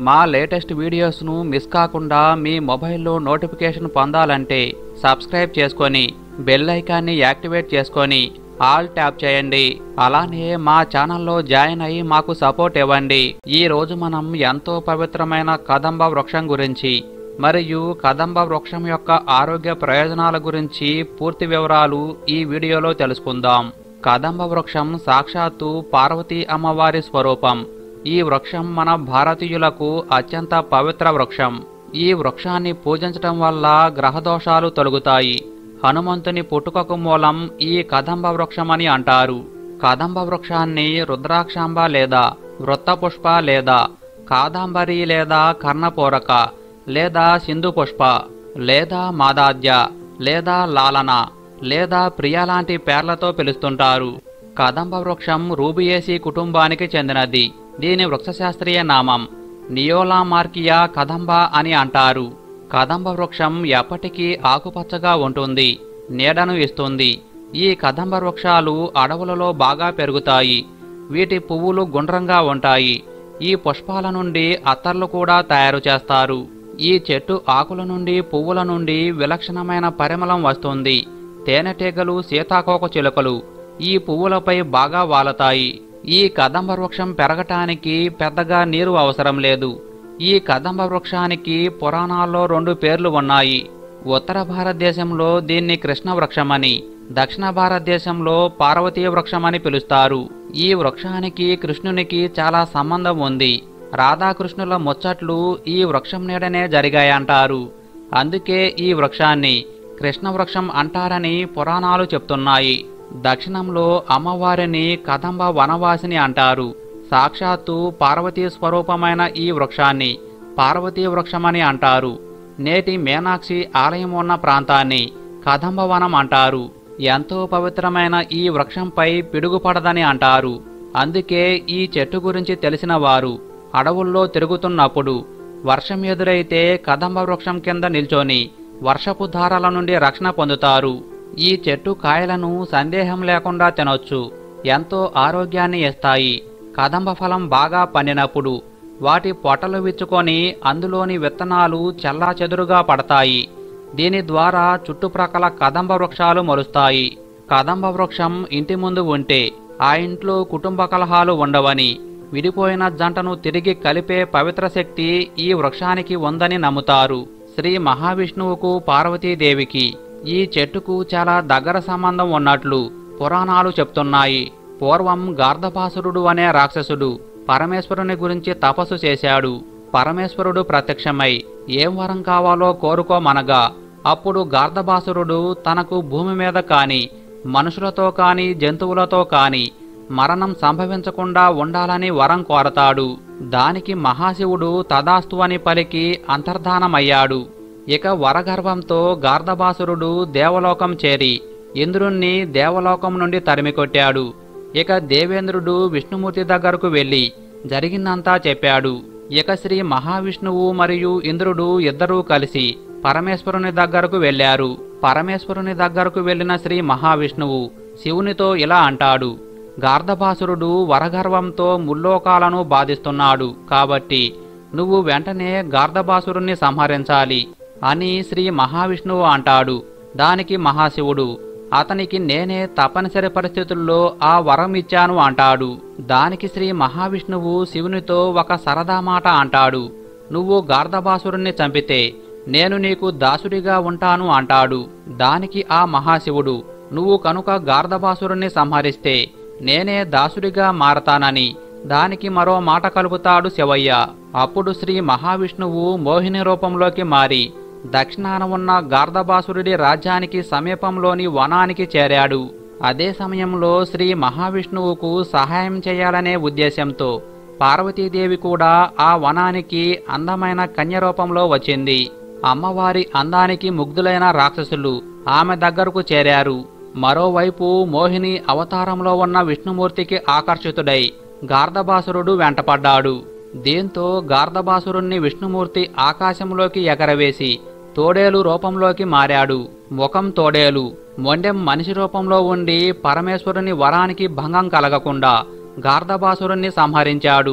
మా latest వీడియోస్ను miss కాకుండా మీ మొబైల్లో నోటిఫికేషన్ పొందాలంటే సబ్స్క్రైబ్ చేసుకొని బెల్ ఐకాన్ని యాక్టివేట్ చేసుకొని ఆల్ ట్యాప్ చేయండి అలానే మా ఛానల్లో జాయిన్ అయ్యి మాకు సపోర్ట్ ఇవ్వండి ఈ రోజు మనం ఎంతో పవిత్రమైన కదంబ వృక్షం గురించి మరియు కదంబ వృక్షం యొక్క ఆరోగ్య ప్రయోజనాల గురించి పూర్తి వివరాలు ఈ వీడియోలో తెలుసుకుందాం కదంబ వృక్షం సాక్షాత్తు పార్వతీ అమ్మవారి స్వరూపం ఈ వృక్షం మన భారతీయులకు అత్యంత పవిత్ర వృక్షం ఈ వృక్షాన్ని పూజించటం వల్ల గ్రహదోషాలు తొలగుతాయి హనుమంతుని పుట్టుకకు మూలం ఈ కదంబ వృక్షమని అంటారు కదంబ వృక్షాన్ని రుద్రాక్షాంబ లేదా వృత్తపుష్ప లేదా కాదంబరి లేదా కర్ణపూరక లేదా సింధు పుష్ప లేదా మాదాద్య లేదా లాలన లేదా ప్రియ లాంటి పేర్లతో పిలుస్తుంటారు కదంబ వృక్షం రూబియేసి కుటుంబానికి చెందినది దీని వృక్షశాస్త్రీయ నామం నియోలా మార్కియా కదంబ అని అంటారు కదంబ వృక్షం ఎప్పటికీ ఆకుపచ్చగా ఉంటుంది నీడను ఇస్తుంది ఈ కదంబ వృక్షాలు అడవులలో బాగా పెరుగుతాయి వీటి పువ్వులు గుండ్రంగా ఉంటాయి ఈ పుష్పాల నుండి అత్తర్లు కూడా తయారు చేస్తారు ఈ చెట్టు ఆకుల నుండి పువ్వుల నుండి విలక్షణమైన పరిమళం వస్తుంది తేనెటీగలు సీతాకోక చిలుకలు ఈ పువ్వులపై బాగా వాలతాయి ఈ కదంబ వృక్షం పెరగటానికి పెద్దగా నీరు అవసరం లేదు ఈ కదంబ వృక్షానికి పురాణాల్లో రెండు పేర్లు ఉన్నాయి ఉత్తర భారతదేశంలో దీన్ని కృష్ణ వృక్షమని దక్షిణ భారతదేశంలో పార్వతీ వృక్షమని పిలుస్తారు ఈ వృక్షానికి కృష్ణునికి చాలా సంబంధం ఉంది రాధాకృష్ణుల ముచ్చట్లు ఈ వృక్షం నీడనే జరిగాయంటారు అందుకే ఈ వృక్షాన్ని కృష్ణ వృక్షం అంటారని పురాణాలు చెప్తున్నాయి దక్షిణంలో అమ్మవారిని కదంబ వనవాసిని అంటారు సాక్షాత్తు పార్వతీ స్వరూపమైన ఈ వృక్షాన్ని పార్వతీ వృక్షమని అంటారు నేటి మీనాక్షి ఆలయం ఉన్న ప్రాంతాన్ని కదంబవనం అంటారు ఎంతో పవిత్రమైన ఈ వృక్షంపై పిడుగుపడదని అంటారు అందుకే ఈ చెట్టు గురించి తెలిసిన వారు అడవుల్లో తిరుగుతున్నప్పుడు వర్షం ఎదురైతే కదంబ వృక్షం కింద నిల్చొని వర్షపు ధారల నుండి రక్షణ పొందుతారు ఈ చెట్టు కాయలను సందేహం లేకుండా తినొచ్చు ఎంతో ఆరోగ్యాన్ని ఇస్తాయి కదంబ ఫలం బాగా పండినప్పుడు వాటి పొట్టలు విచ్చుకొని అందులోని విత్తనాలు చెల్లాచెదురుగా పడతాయి దీని ద్వారా చుట్టుప్రక్కల కదంబ వృక్షాలు మొలుస్తాయి కదంబ వృక్షం ఇంటి ముందు ఉంటే ఆ ఇంట్లో కుటుంబ కలహాలు ఉండవని విడిపోయిన జంటను తిరిగి కలిపే పవిత్ర శక్తి ఈ వృక్షానికి ఉందని నమ్ముతారు శ్రీ మహావిష్ణువుకు పార్వతీదేవికి ఈ చెట్టుకు చాలా దగ్గర సంబంధం ఉన్నట్లు పురాణాలు చెప్తున్నాయి పూర్వం గార్ధపాసురుడు అనే రాక్షసుడు పరమేశ్వరుని గురించి తపస్సు చేశాడు పరమేశ్వరుడు ప్రత్యక్షమై ఏం వరం కావాలో కోరుకోమనగా అప్పుడు గార్ధబాసురుడు తనకు భూమి మీద కాని మనుషులతో కాని జంతువులతో కాని మరణం సంభవించకుండా ఉండాలని వరం కోరతాడు దానికి మహాశివుడు తదాస్తు అని పలికి అంతర్ధానమయ్యాడు ఇక వరగర్భంతో గార్ధబాసురుడు దేవలోకం చేరి ఇంద్రుణ్ణి దేవలోకం నుండి తరిమికొట్టాడు ఇక దేవేంద్రుడు విష్ణుమూర్తి దగ్గరకు వెళ్లి జరిగిందంతా చెప్పాడు ఇక శ్రీ మహావిష్ణువు మరియు ఇంద్రుడు ఇద్దరూ కలిసి పరమేశ్వరుని దగ్గరకు వెళ్లారు పరమేశ్వరుని దగ్గరకు వెళ్లిన శ్రీ మహావిష్ణువు శివునితో ఇలా అంటాడు గార్ధబాసురుడు వరగర్వంతో ముల్లోకాలను బాధిస్తున్నాడు కాబట్టి నువ్వు వెంటనే గార్ధబాసురుణ్ణి సంహరించాలి అని శ్రీ మహావిష్ణువు అంటాడు దానికి మహాశివుడు అతనికి నేనే తప్పనిసరి పరిస్థితుల్లో ఆ వరం ఇచ్చాను అంటాడు దానికి శ్రీ మహావిష్ణువు శివునితో ఒక సరదా మాట అంటాడు నువ్వు గార్ధబాసురుణ్ణి చంపితే నేను నీకు దాసుడిగా ఉంటాను అంటాడు దానికి ఆ మహాశివుడు నువ్వు కనుక గార్ధబాసురుణ్ణి సంహరిస్తే నేనే దాసుడిగా మారతానని దానికి మరో మాట కలుపుతాడు శివయ్య అప్పుడు శ్రీ మహావిష్ణువు మోహిని రూపంలోకి మారి దక్షిణాన ఉన్న గార్ధబాసురుడి రాజ్యానికి సమీపంలోని వనానికి చేరాడు అదే సమయంలో శ్రీ మహావిష్ణువుకు సహాయం చేయాలనే ఉద్దేశంతో పార్వతీదేవి కూడా ఆ వనానికి అందమైన కన్య రూపంలో వచ్చింది అమ్మవారి అందానికి ముగ్ధులైన రాక్షసులు ఆమె దగ్గరకు చేరారు మరోవైపు మోహిని అవతారంలో ఉన్న విష్ణుమూర్తికి ఆకర్షితుడై గార్ధబాసురుడు వెంటపడ్డాడు దీంతో గార్ధబాసురుణ్ణి విష్ణుమూర్తి ఆకాశంలోకి ఎగరవేసి తోడేలు రూపంలోకి మారాడు ముఖం తోడేలు మొండెం మనిషి రూపంలో ఉండి పరమేశ్వరుని వరానికి భంగం కలగకుండా గార్ధబాసురుణ్ణి సంహరించాడు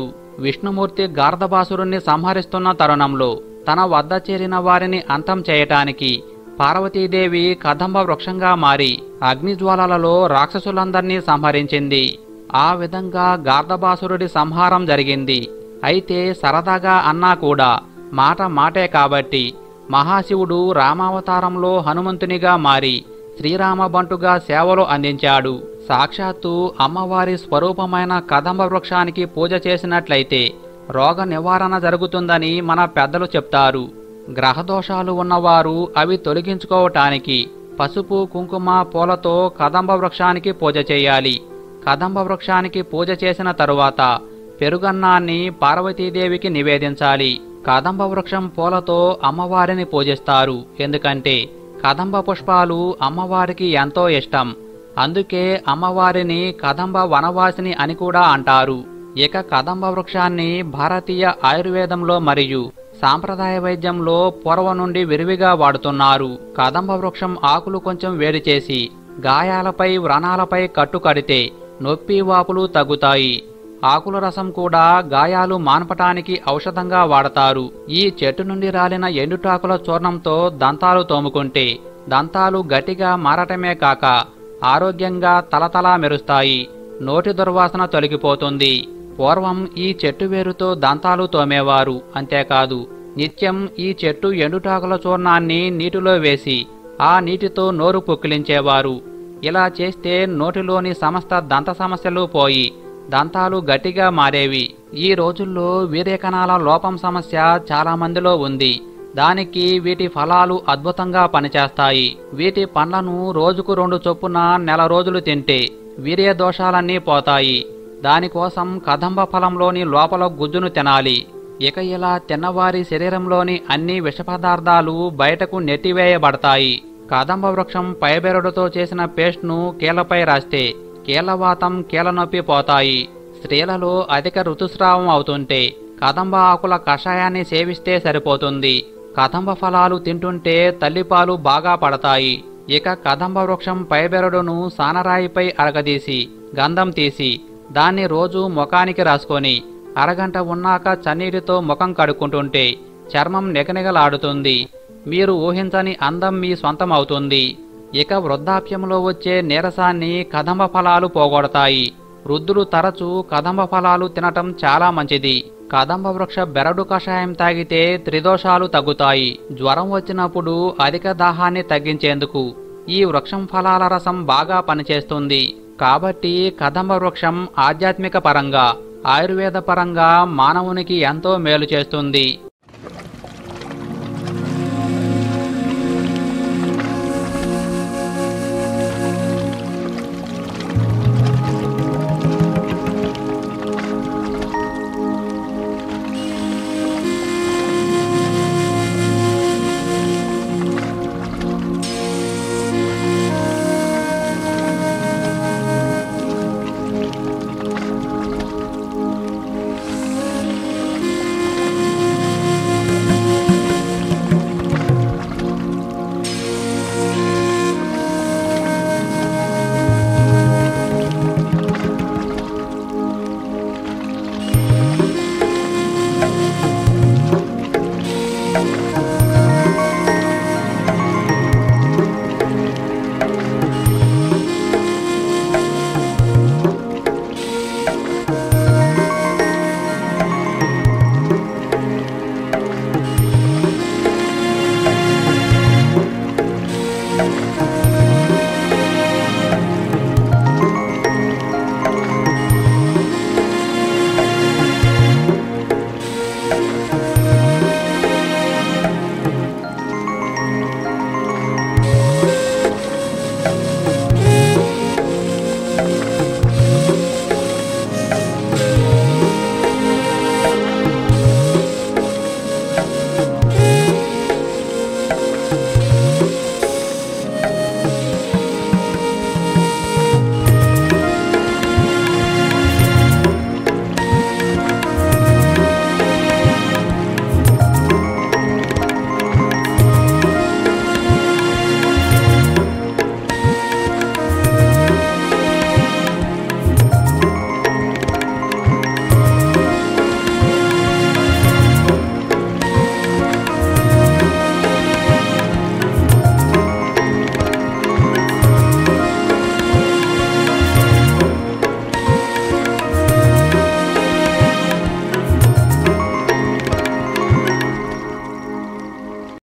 విష్ణుమూర్తి గార్ధబాసురుణ్ణి సంహరిస్తున్న తరుణంలో తన వద్ద చేరిన వారిని అంతం చేయటానికి పార్వతీదేవి కదంబ వృక్షంగా మారి అగ్నిజ్వాలలలో రాక్షసులందర్నీ సంహరించింది ఆ విధంగా గార్ధబాసురుడి సంహారం జరిగింది అయితే సరదాగా అన్నా కూడా మాట మాటే కాబట్టి మహాశివుడు రామావతారంలో హనుమంతునిగా మారి శ్రీరామబంటుగా సేవలు అందించాడు సాక్షాత్తు అమ్మవారి స్వరూపమైన కదంబ వృక్షానికి పూజ చేసినట్లయితే రోగ నివారణ జరుగుతుందని మన పెద్దలు చెప్తారు గ్రహదోషాలు ఉన్నవారు అవి తొలగించుకోవటానికి పసుపు కుంకుమ పూలతో కదంబ వృక్షానికి పూజ చేయాలి కదంబ వృక్షానికి పూజ చేసిన తరువాత పెరుగన్నాన్ని పార్వతీదేవికి నివేదించాలి కదంబ వృక్షం పూలతో అమ్మవారిని పూజిస్తారు ఎందుకంటే కదంబ పుష్పాలు అమ్మవారికి ఎంతో ఇష్టం అందుకే అమ్మవారిని కదంబ వనవాసిని అని కూడా అంటారు ఇక కదంబ వృక్షాన్ని భారతీయ ఆయుర్వేదంలో మరియు సాంప్రదాయ వైద్యంలో పూర్వం నుండి విరివిగా వాడుతున్నారు కదంబ వృక్షం ఆకులు కొంచెం వేడి చేసి గాయాలపై వ్రణాలపై కట్టు కడితే నొప్పి వాపులు తగ్గుతాయి ఆకుల రసం కూడా గాయాలు మాన్పటానికి ఔషధంగా వాడతారు ఈ చెట్టు నుండి రాలిన ఎండుటాకుల చూర్ణంతో దంతాలు తోముకుంటే దంతాలు గట్టిగా మారటమే కాక ఆరోగ్యంగా తలతలా మెరుస్తాయి నోటి దుర్వాసన తొలగిపోతుంది పూర్వం ఈ చెట్టు వేరుతో దంతాలు తోమేవారు అంతేకాదు నిత్యం ఈ చెట్టు ఎండుటాకుల చూర్ణాన్ని నీటిలో వేసి ఆ నీటితో నోరు పుక్కిలించేవారు ఇలా చేస్తే నోటిలోని సమస్త దంత సమస్యలు పోయి దంతాలు గట్టిగా మారేవి ఈ రోజుల్లో వీర్యకణాల లోపం సమస్య చాలా మందిలో ఉంది దానికి వీటి ఫలాలు అద్భుతంగా పనిచేస్తాయి వీటి పండ్లను రోజుకు రెండు చొప్పున నెల రోజులు తింటే వీర్య దోషాలన్నీ పోతాయి దానికోసం కదంబ ఫలంలోని లోపల గుజ్జును తినాలి ఇక ఇలా తిన్నవారి శరీరంలోని అన్ని విష పదార్థాలు బయటకు నెట్టివేయబడతాయి కదంబ వృక్షం పైబెరడుతో చేసిన పేస్ట్ను కీలపై రాస్తే కీలవాతం కీలనొప్పి పోతాయి స్త్రీలలో అధిక ఋతుస్రావం అవుతుంటే కదంబ ఆకుల కషాయాన్ని సేవిస్తే సరిపోతుంది కదంబ ఫలాలు తింటుంటే తల్లిపాలు బాగా పడతాయి ఇక కదంబ వృక్షం పైబెరడును సానరాయిపై అరగదీసి గంధం తీసి దాన్ని రోజు ముఖానికి రాసుకొని అరగంట ఉన్నాక చన్నీటితో ముఖం కడుక్కుంటుంటే చర్మం నిగనిగలాడుతుంది మీరు ఊహించని అందం మీ సొంతం అవుతుంది ఇక వృద్ధాప్యంలో వచ్చే నీరసాన్ని కదంబ ఫలాలు పోగొడతాయి వృద్ధులు తరచూ కదంబ ఫలాలు తినటం చాలా మంచిది కదంబ వృక్ష బెరడు కషాయం తాగితే త్రిదోషాలు తగ్గుతాయి జ్వరం వచ్చినప్పుడు అధిక దాహాన్ని తగ్గించేందుకు ఈ వృక్షం ఫలాల రసం బాగా పనిచేస్తుంది కాబట్టి కదంబ వృక్షం ఆధ్యాత్మిక పరంగా ఆయుర్వేద పరంగా మానవునికి ఎంతో మేలు చేస్తుంది